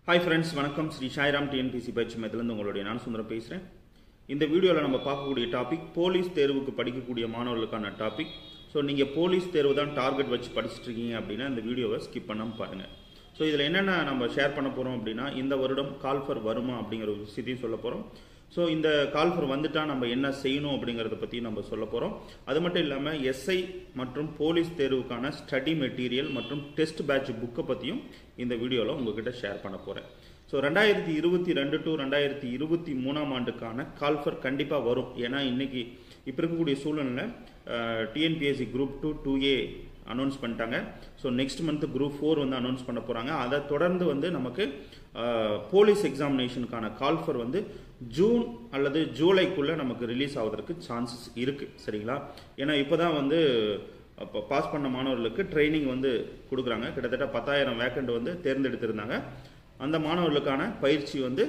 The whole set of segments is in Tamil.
ஹாய் ஃப்ரெண்ட்ஸ் வணக்கம் ஸ்ரீ சாய்ராம் டிஎன்பிசி பயிற்சி மையத்திலிருந்து உங்களுடைய நான் சுந்தரம் பேசுகிறேன் இந்த வீடியோவில் நம்ம பார்க்கக்கூடிய டாபிக் போலீஸ் தேர்வுக்கு படிக்கக்கூடிய மாணவர்களுக்கான டாபிக் ஸோ நீங்கள் போலீஸ் தேர்வு தான் டார்கெட் வச்சு படிச்சுட்டு இருக்கீங்க அப்படின்னா இந்த வீடியோவை ஸ்கிப் பண்ணாமல் பாருங்கள் ஸோ இதில் என்னென்ன நம்ம ஷேர் பண்ண போகிறோம் அப்படின்னா இந்த வருடம் கால்ஃபர் வருமா அப்படிங்கிற ஒரு விஷயத்தையும் சொல்ல போகிறோம் ஸோ இந்த கால்ஃபர் வந்துட்டா நம்ம என்ன செய்யணும் அப்படிங்கிறத பற்றி நம்ம சொல்ல போகிறோம் அது மட்டும் இல்லாமல் எஸ்ஐ மற்றும் போலீஸ் தேர்வுக்கான ஸ்டடி மெட்டீரியல் மற்றும் டெஸ்ட் பேட்ச் புக்கை பற்றியும் இந்த வீடியோவில் உங்ககிட்ட ஷேர் பண்ண போகிறேன் ஸோ ரெண்டாயிரத்தி இருபத்தி ரெண்டு டு ரெண்டாயிரத்தி இருபத்தி மூணாம் ஆண்டுக்கான கால்ஃபர் கண்டிப்பாக வரும் ஏன்னா இன்னைக்கு இப்போ இருக்கக்கூடிய சூழ்நிலையில் TNPSC group two two A announce பண்ணிட்டாங்க so next month group four வந்து அனௌன்ஸ் பண்ண போகிறாங்க அதை தொடர்ந்து வந்து நமக்கு போலீஸ் எக்ஸாமினேஷனுக்கான கால்ஃபர் வந்து ஜூன் அல்லது ஜூலைக்குள்ளே நமக்கு ரிலீஸ் ஆவதற்கு சான்சஸ் இருக்குது சரிங்களா ஏன்னா இப்போ தான் வந்து இப்போ பாஸ் பண்ண மாணவர்களுக்கு ட்ரைனிங் வந்து கொடுக்குறாங்க கிட்டத்தட்ட பத்தாயிரம் வேக்கண்ட் வந்து தேர்ந்தெடுத்திருந்தாங்க அந்த மாணவர்களுக்கான பயிற்சி வந்து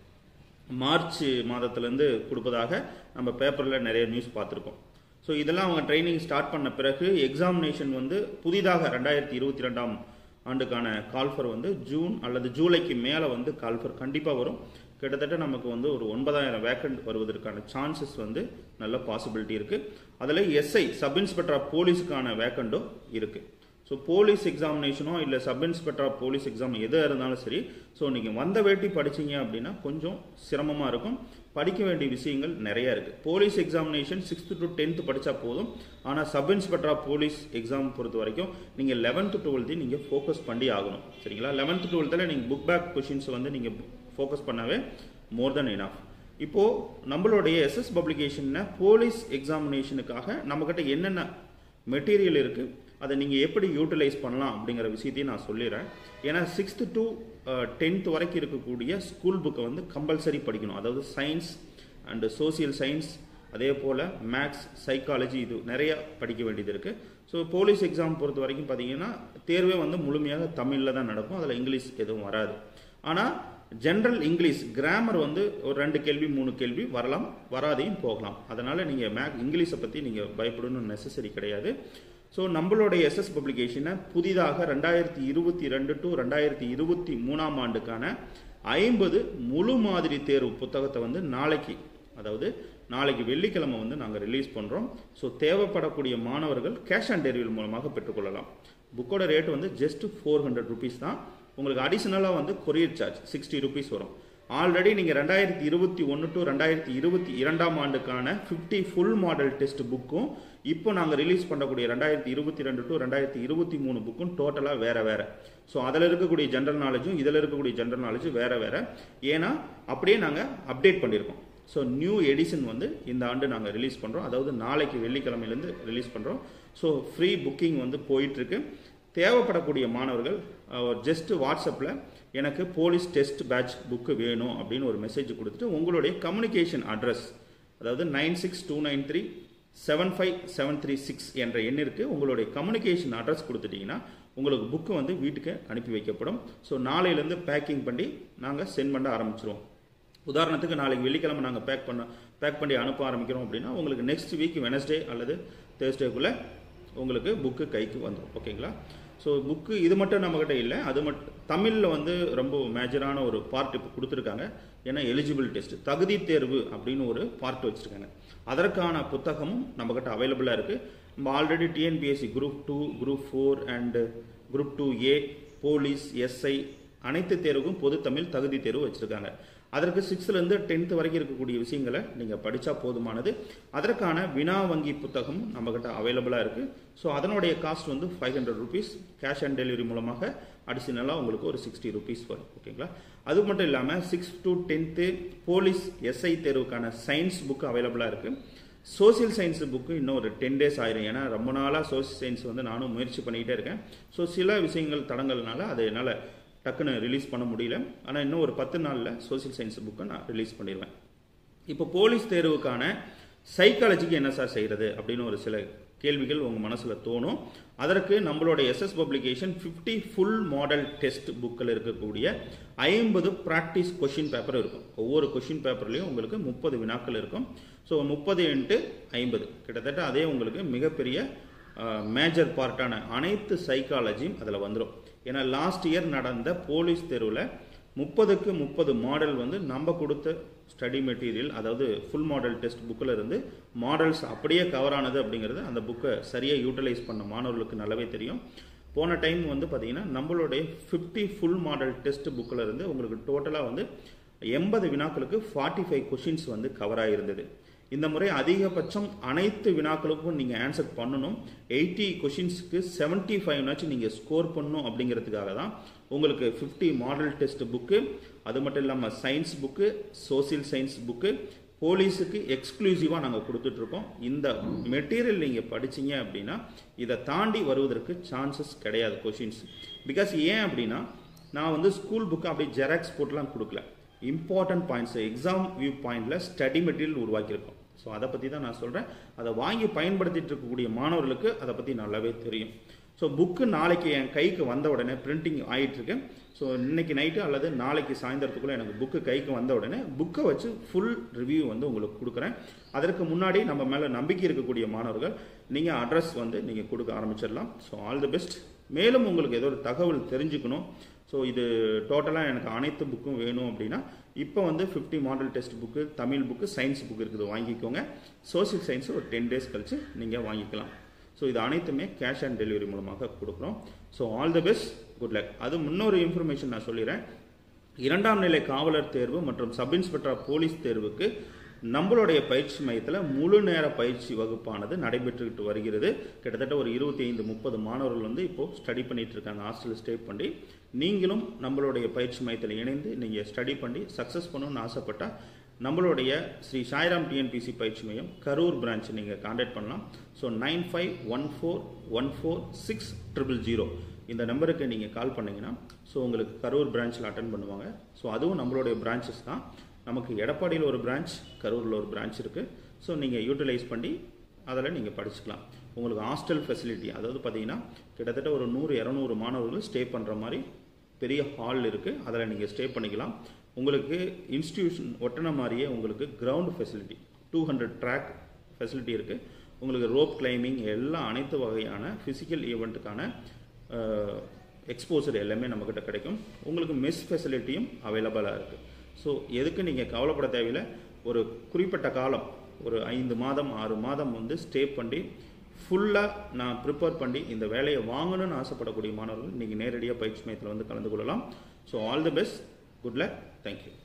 மார்ச் மாதத்துலேருந்து கொடுப்பதாக நம்ம பேப்பரில் நிறைய நியூஸ் பார்த்துருக்கோம் ஸோ இதெல்லாம் அவங்க ட்ரைனிங் ஸ்டார்ட் பண்ண பிறகு எக்ஸாமினேஷன் வந்து புதிதாக ரெண்டாயிரத்தி இருபத்தி ரெண்டாம் ஆண்டுக்கான கால்ஃபர் வந்து ஜூன் அல்லது ஜூலைக்கு மேலே வந்து கால்ஃபர் கண்டிப்பாக வரும் கிட்டத்தட்ட நமக்கு வந்து ஒரு ஒன்பதாயிரம் வேக்கண்ட் வருவதற்கான சான்சஸ் வந்து நல்ல பாசிபிலிட்டி இருக்குது அதில் எஸ்ஐ சப் இன்ஸ்பெக்டர் ஆஃப் போலீஸுக்கான வேக்கண்டும் இருக்குது ஸோ போலீஸ் எக்ஸாமினேஷனோ இல்லை sub inspector of police exam எதாக இருந்தாலும் சரி ஸோ நீங்கள் வந்த வேட்டி படிச்சீங்க அப்படின்னா கொஞ்சம் சிரமமாக இருக்கும் படிக்க வேண்டிய விஷயங்கள் நிறைய இருக்குது police examination sixth to tenth படித்தா போதும் ஆனால் sub inspector of police exam பொறுத்த வரைக்கும் நீங்கள் லெவன்த்து டுவெல்த்தையும் நீங்கள் ஃபோக்கஸ் பண்ணி ஆகணும் சரிங்களா லெவன்த்து டுவெல்த்தில் நீங்கள் புக் பேக் கொஷின்ஸ் வந்து நீங்கள் ஃபோக்கஸ் பண்ணாவே மோர் தென் இனாஃப் இப்போது நம்மளுடைய எஸ்எஸ் பப்ளிகேஷனில் போலீஸ் எக்ஸாமினேஷனுக்காக நம்மக்கிட்ட என்னென்ன மெட்டீரியல் இருக்குது அதை நீங்கள் எப்படி யூட்டிலைஸ் பண்ணலாம் அப்படிங்கிற விஷயத்தையும் நான் சொல்லிடுறேன் ஏன்னா சிக்ஸ்த்து டு டென்த் வரைக்கும் இருக்கக்கூடிய ஸ்கூல் புக்கை வந்து கம்பல்சரி படிக்கணும் அதாவது சயின்ஸ் அண்டு சோசியல் சயின்ஸ் அதே போல் மேக்ஸ் சைக்காலஜி இது நிறைய படிக்க வேண்டியது இருக்குது ஸோ போலீஸ் எக்ஸாம் பொறுத்த வரைக்கும் பார்த்தீங்கன்னா தேர்வே வந்து முழுமையாக தமிழில் தான் நடக்கும் அதில் இங்கிலீஷ் எதுவும் வராது ஆனால் ஜென்ரல் இங்கிலீஷ் கிராமர் வந்து ஒரு ரெண்டு கேள்வி மூணு கேள்வி வரலாம் வராதையும் போகலாம் அதனால் நீங்கள் மேக் இங்கிலீஷை பற்றி நீங்கள் பயப்படணும்னு நெசசரி கிடையாது ஸோ நம்மளுடைய எஸ்எஸ் பப்ளிகேஷனை புதிதாக ரெண்டாயிரத்தி இருபத்தி ரெண்டு டு ரெண்டாயிரத்தி இருபத்தி மூணாம் ஆண்டுக்கான ஐம்பது முழு மாதிரி தேர்வு புத்தகத்தை வந்து நாளைக்கு அதாவது நாளைக்கு வெள்ளிக்கிழமை வந்து நாங்கள் ரிலீஸ் பண்ணுறோம் ஸோ தேவைப்படக்கூடிய மாணவர்கள் கேஷ் ஆன் டெலிவரி மூலமாக பெற்றுக்கொள்ளலாம் புக்கோட ரேட் வந்து ஜஸ்ட் ஃபோர் ஹண்ட்ரட் ருபீஸ் தான் உங்களுக்கு அடிஷ்னலாக வந்து கொரியர் சார்ஜ் சிக்ஸ்டி ருபீஸ் வரும் ஆல்ரெடி நீங்கள் ரெண்டாயிரத்தி இருபத்தி ஒன்று டு ரெண்டாயிரத்தி இருபத்தி இரண்டாம் ஆண்டுக்கான ஃபிஃப்டி ஃபுல் மாடல் டெஸ்ட் புக்கும் இப்போ நாங்கள் ரிலீஸ் பண்ணக்கூடிய ரெண்டாயிரத்தி இருபத்தி ரெண்டு டு ரெண்டாயிரத்தி இருபத்தி மூணு புக்கும் டோட்டலாக வேற வேற ஸோ அதில் இருக்கக்கூடிய ஜென்ரல் நாலேஜும் இதில் இருக்கக்கூடிய ஜென்ரல் நாலேஜும் வேற வேற ஏன்னா அப்படியே நாங்கள் அப்டேட் பண்ணியிருக்கோம் ஸோ நியூ எடிஷன் வந்து இந்த ஆண்டு நாங்கள் ரிலீஸ் பண்ணுறோம் அதாவது நாளைக்கு வெள்ளிக்கிழமையிலேருந்து ரிலீஸ் பண்ணுறோம் ஸோ ஃப்ரீ புக்கிங் வந்து போயிட்டுருக்கு தேவைப்படக்கூடிய மாணவர்கள் ஜஸ்ட் வாட்ஸ்அப்பில் எனக்கு போலீஸ் டெஸ்ட் பேட்ச் புக்கு வேணும் அப்படின்னு ஒரு மெசேஜ் கொடுத்துட்டு உங்களுடைய கம்யூனிகேஷன் அட்ரஸ் அதாவது nine six two nine three seven five seven three six என்ற எண்ணிற்கு உங்களுடைய கம்யூனிகேஷன் அட்ரஸ் கொடுத்துட்டீங்கன்னா உங்களுக்கு புக்கு வந்து வீட்டுக்கு அனுப்பி வைக்கப்படும் ஸோ நாளையிலேருந்து பேக்கிங் பண்ணி நாங்கள் சென்ட் பண்ண ஆரம்பிச்சிருவோம் உதாரணத்துக்கு நாளைக்கு வெள்ளிக்கிழமை நாங்கள் பேக் பண்ண பேக் பண்ணி அனுப்ப ஆரம்பிக்கிறோம் அப்படின்னா உங்களுக்கு நெக்ஸ்ட் வீக் வெனஸ்டே அல்லது தேர்ஸ்டேக்குள்ளே உங்களுக்கு புக்கு கைக்கு வந்துடும் ஓகேங்களா ஸோ புக்கு இது மட்டும் நம்மக்கிட்ட இல்லை அது மட்டும் தமிழில் வந்து ரொம்ப மேஜரான ஒரு பார்ட் இப்போ கொடுத்துருக்காங்க ஏன்னா எலிஜிபிள் டெஸ்ட் தகுதி தேர்வு அப்படின்னு ஒரு பார்ட் வச்சுருக்காங்க அதற்கான புத்தகமும் நம்மக்கிட்ட அவைலபிளாக இருக்குது நம்ம already TNPSC group two group four and group two A police SI அனைத்து தேர்வுக்கும் பொது தமிழ் தகுதி தேர்வு வச்சுருக்காங்க அதற்கு சிக்ஸ்த்லேருந்து டென்த்து வரைக்கும் இருக்கக்கூடிய விஷயங்களை நீங்கள் படித்தா போதுமானது அதற்கான வினா வங்கி புத்தகம் நம்மக்கிட்ட அவைலபிளாக இருக்குது ஸோ அதனுடைய காஸ்ட் வந்து five hundred rupees cash on delivery மூலமாக அடிஷனலாக உங்களுக்கு ஒரு சிக்ஸ்டி ருபீஸ் வரும் ஓகேங்களா அது மட்டும் இல்லாமல் six to tenth police SI தேர்வுக்கான சயின்ஸ் புக்கு அவைலபிளாக இருக்குது சோசியல் சயின்ஸ் புக்கு இன்னும் ஒரு டென் டேஸ் ஆயிரும் ஏன்னா ரொம்ப நாளாக சோசியல் சயின்ஸ் வந்து நானும் முயற்சி பண்ணிக்கிட்டே இருக்கேன் ஸோ சில விஷயங்கள் தடங்கள்னால அதை என்னால் டக்குன்னு ரிலீஸ் பண்ண முடியல ஆனால் இன்னும் ஒரு பத்து நாளில் சோசியல் சயின்ஸ் புக்கை நான் ரிலீஸ் பண்ணிடுவேன் இப்போ போலீஸ் தேர்வுக்கான சைக்காலஜிக்கு என்ன சார் செய்கிறது அப்படின்னு ஒரு சில கேள்விகள் உங்கள் மனசில் தோணும் அதற்கு நம்மளோட SS publication fifty full model test புக்கில் இருக்கக்கூடிய ஐம்பது ப்ராக்டிஸ் கொஷின் பேப்பர் இருக்கும் ஒவ்வொரு கொஷின் பேப்பர்லேயும் உங்களுக்கு முப்பது வினாக்கள் இருக்கும் ஸோ முப்பது இன்ட்டு ஐம்பது கிட்டத்தட்ட அதே உங்களுக்கு மிகப்பெரிய மேஜர் பார்ட்டான அனைத்து சைக்காலஜியும் அதில் வந்துடும் ஏன்னா லாஸ்ட் இயர் நடந்த போலீஸ் தேர்வில் முப்பதுக்கு முப்பது மாடல் வந்து நம்ம கொடுத்த ஸ்டடி மெட்டீரியல் அதாவது ஃபுல் மாடல் டெஸ்ட் புக்கில் இருந்து மாடல்ஸ் அப்படியே கவர் ஆனது அப்படிங்கிறது அந்த புக்கை சரியாக யூட்டிலைஸ் பண்ண மாணவர்களுக்கு நல்லாவே தெரியும் போன டைம் வந்து பார்த்தீங்கன்னா நம்மளுடைய ஃபிஃப்டி ஃபுல் மாடல் டெஸ்ட் புக்கில் இருந்து உங்களுக்கு டோட்டலாக வந்து எண்பது வினாக்களுக்கு ஃபார்ட்டி ஃபைவ் கொஷின்ஸ் வந்து கவர் ஆகிருந்தது இந்த முறை அதிகபட்சம் அனைத்து வினாக்களுக்கும் நீங்கள் ஆன்சர் பண்ணணும் எயிட்டி கொஷின்ஸ்க்கு செவன்ட்டி ஃபைவ்னாச்சும் நீங்கள் ஸ்கோர் பண்ணணும் அப்படிங்கிறதுக்காக தான் உங்களுக்கு ஃபிஃப்டி மாடல் டெஸ்ட் புக்கு அது மட்டும் இல்லாமல் science book social science book போலீஸுக்கு எக்ஸ்க்ளூசிவாக நாங்கள் கொடுத்துட்ருக்கோம் இந்த மெட்டீரியல் நீங்கள் படிச்சீங்க அப்படின்னா இதை தாண்டி வருவதற்கு சான்சஸ் கிடையாது கொஷின்ஸ் பிகாஸ் ஏன் அப்படின்னா நான் வந்து ஸ்கூல் புக்கு அப்படியே ஜெராக்ஸ் போட்டுலாம் கொடுக்கல இம்பார்ட்டன்ட் பாயிண்ட்ஸ் எக்ஸாம் வியூ பாயிண்டில் ஸ்டடி மெட்டீரியல் உருவாக்கியிருக்கோம் ஸோ அதை பற்றி தான் நான் சொல்கிறேன் அதை வாங்கி பயன்படுத்திட்டு இருக்கக்கூடிய மாணவர்களுக்கு அதை பற்றி நல்லாவே தெரியும் ஸோ புக்கு நாளைக்கு என் கைக்கு வந்த உடனே பிரிண்டிங் ஆகிட்டுருக்கு ஸோ இன்னைக்கு நைட்டு அல்லது நாளைக்கு சாயந்தரத்துக்குள்ளே எனக்கு புக்கு கைக்கு வந்த உடனே புக்கை வச்சு ஃபுல் ரிவ்யூ வந்து உங்களுக்கு கொடுக்குறேன் அதற்கு முன்னாடி நம்ம மேலே நம்பிக்கை இருக்கக்கூடிய மாணவர்கள் நீங்கள் அட்ரஸ் வந்து நீங்கள் கொடுக்க ஆரம்பிச்சிடலாம் ஸோ ஆல் தி பெஸ்ட் மேலும் உங்களுக்கு ஏதோ ஒரு தகவல் தெரிஞ்சுக்கணும் ஸோ இது டோட்டலாக எனக்கு அனைத்து புக்கும் வேணும் அப்படின்னா இப்போ வந்து fifty model test book Tamil book science book இருக்குது வாங்கிக்கோங்க சோசியல் சயின்ஸ் ஒரு டென் டேஸ் கழிச்சு நீங்கள் வாங்கிக்கலாம் ஸோ இது அனைத்துமே கேஷ் ஆன் டெலிவரி மூலமாக கொடுக்குறோம் so all the best good luck அது முன்னொரு இன்ஃபர்மேஷன் நான் சொல்லிடுறேன் இரண்டாம் நிலை காவலர் தேர்வு மற்றும் சப் இன்ஸ்பெக்டர் போலீஸ் தேர்வுக்கு நம்மளுடைய பயிற்சி மையத்தில் முழு நேர பயிற்சி வகுப்பானது நடைபெற்றுக்கிட்டு வருகிறது கிட்டத்தட்ட ஒரு இருபத்தி ஐந்து முப்பது மாணவர்கள் வந்து இப்போது ஸ்டடி பண்ணிட்டு இருக்காங்க ஹாஸ்டலில் ஸ்டே பண்ணி நீங்களும் நம்மளுடைய பயிற்சி மையத்தில் இணைந்து நீங்கள் ஸ்டடி பண்ணி சக்ஸஸ் பண்ணணும்னு ஆசைப்பட்டால் நம்மளுடைய ஸ்ரீ சாய்ராம் டிஎன்பிசி பயிற்சி மையம் கரூர் பிரான்ச் நீங்கள் கான்டாக்ட் பண்ணலாம் so nine five one four one four six triple zero இந்த நம்பருக்கு நீங்கள் கால் பண்ணீங்கன்னா ஸோ உங்களுக்கு கரூர் பிரான்ச்சில் அட்டன் பண்ணுவாங்க ஸோ அதுவும் நம்மளுடைய பிரான்ச்சஸ் தான் நமக்கு எடப்பாடியில் ஒரு பிரான்ச் கரூரில் ஒரு பிரான்ச் இருக்குது ஸோ நீங்கள் யூட்டிலைஸ் பண்ணி அதில் நீங்கள் படிச்சுக்கலாம் உங்களுக்கு ஹாஸ்டல் ஃபெசிலிட்டி அதாவது பார்த்தீங்கன்னா கிட்டத்தட்ட ஒரு நூறு இரநூறு மாணவர்கள் ஸ்டே பண்ணுற மாதிரி பெரிய ஹால் இருக்குது அதில் நீங்கள் ஸ்டே பண்ணிக்கலாம் உங்களுக்கு இன்ஸ்டிடியூஷன் ஒட்டின மாதிரியே உங்களுக்கு ground facility two hundred track facility இருக்குது உங்களுக்கு ரோப் கிளைம்பிங் எல்லா அனைத்து வகையான ஃபிசிக்கல் ஈவெண்ட்டுக்கான எக்ஸ்போசர் எல்லாமே நம்மக்கிட்ட கிடைக்கும் உங்களுக்கு மெஸ் ஃபெசிலிட்டியும் அவைலபிளாக இருக்குது ஸோ எதுக்கு நீங்கள் கவலைப்பட தேவையில்லை ஒரு குறிப்பிட்ட காலம் ஒரு ஐந்து மாதம் ஆறு மாதம் வந்து ஸ்டே பண்ணி ஃபுல்லாக நான் ப்ரிப்பேர் பண்ணி இந்த வேலையை வாங்கணும்னு ஆசைப்படக்கூடிய மாணவர்கள் நீங்கள் நேரடியாக பயிற்சி மையத்தில் வந்து கலந்து கொள்ளலாம் so all the best good luck thank you